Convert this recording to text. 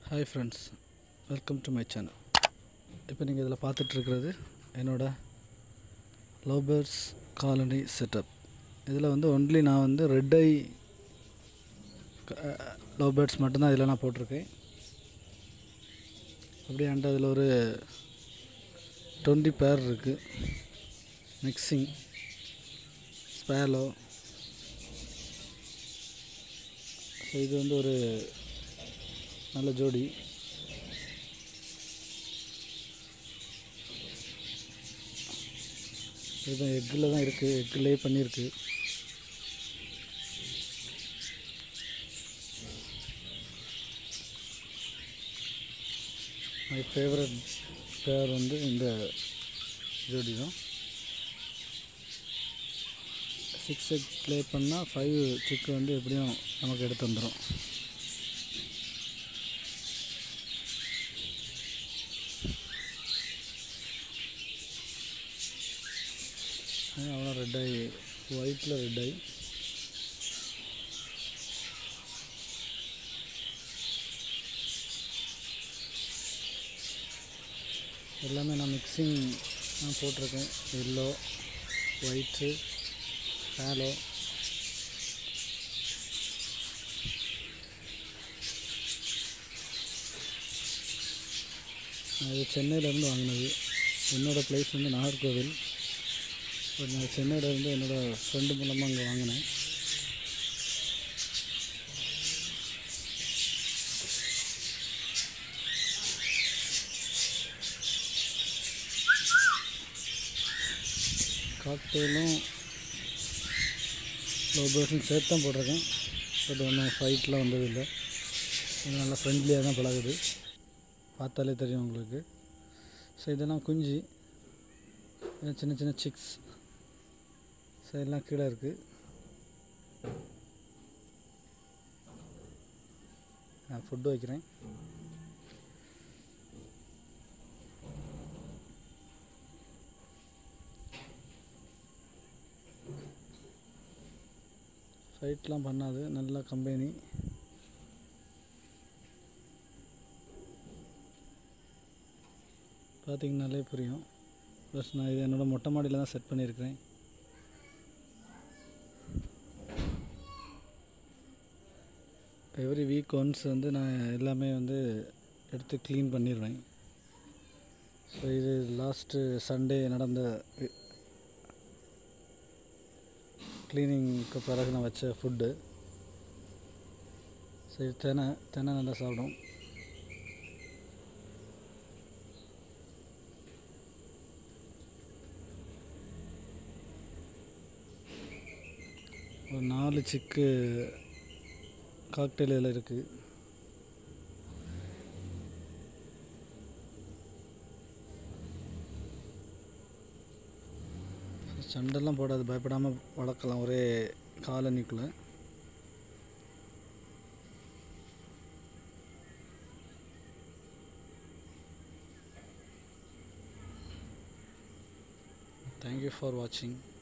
hi friends welcome to my channel இப்போ நீங்கள் இதில் பார்த்துட்ருக்கிறது என்னோட லவ் பேர்ட்ஸ் காலனி செட்டப் இதில் வந்து ஒன்லி நான் வந்து ரெட் ஐ லவ் பேர்ட்ஸ் மட்டும்தான் இதில் நான் போட்டிருக்கேன் அப்படியே என்கிட்ட அதில் ஒரு டுவெண்ட்டி பேர் இருக்குது மிக்சிங் ஸ்பேலோ ஸோ இது வந்து ஒரு நல்ல ஜோடி இதுதான் எக்கில் தான் இருக்குது எக்கு லே பண்ணியிருக்கு மை ஃபேவரட் பேர் வந்து இந்த ஜோடி தான் சிக்ஸ் எக் ப்ளே பண்ணால் ஃபைவ் சிக்கு வந்து எப்படியும் நமக்கு எடுத்து வந்துடும் அவ்வளோ ரெட் ஐ ஒயிட்டில் ரெட் ஐ எல்லாமே நான் மிக்சிங் நான் போட்டிருக்கேன் எல்லோ ஒயிட்டு ஹேலோ இது சென்னையிலேருந்து வாங்கினது என்னோடய ப்ளேஸ் வந்து நாகர்கோவில் பட் நான் சென்னையிலேருந்து என்னோடய ஃப்ரெண்டு மூலமாக அங்கே வாங்கினேன் காக்டெயிலும் லோ பேர்ஸும் சேர்த்து தான் போட்டிருக்கேன் பட் ஒன்றும் ஃபைட்லாம் வந்ததில்லை இது நல்லா ஃப்ரெண்ட்லியாக தான் பழகுது பார்த்தாலே தெரியும் உங்களுக்கு ஸோ இதெல்லாம் குஞ்சு இது சின்ன சின்ன சிக்ஸ் ஸோ எல்லாம் கீழே இருக்குது நான் ஃபுட்டு வைக்கிறேன் ஃபைட்லாம் பண்ணாது நல்ல கம்பெனி பார்த்தீங்கனாலே புரியும் ப்ளஸ் நான் இது என்னோடய மொட்டை மாடியில் தான் செட் பண்ணியிருக்கிறேன் எவ்ரி வீக் ஒன்ஸ் வந்து நான் எல்லாமே வந்து எடுத்து க்ளீன் பண்ணிடுவேன் ஸோ இது லாஸ்ட்டு சண்டே நடந்த க்ளீனிங்க்கு பிறகு நான் வச்ச ஃபுட்டு ஸோ இது தெனை தெனை நல்லா சாப்பிடும் ஒரு நாலு சிக்கு காக்டெயில் இதில் இருக்குது சண்டெல்லாம் போடாது பயப்படாமல் வளர்க்கலாம் ஒரே காலனிக்குள்ளே தேங்க்யூ ஃபார் வாட்சிங்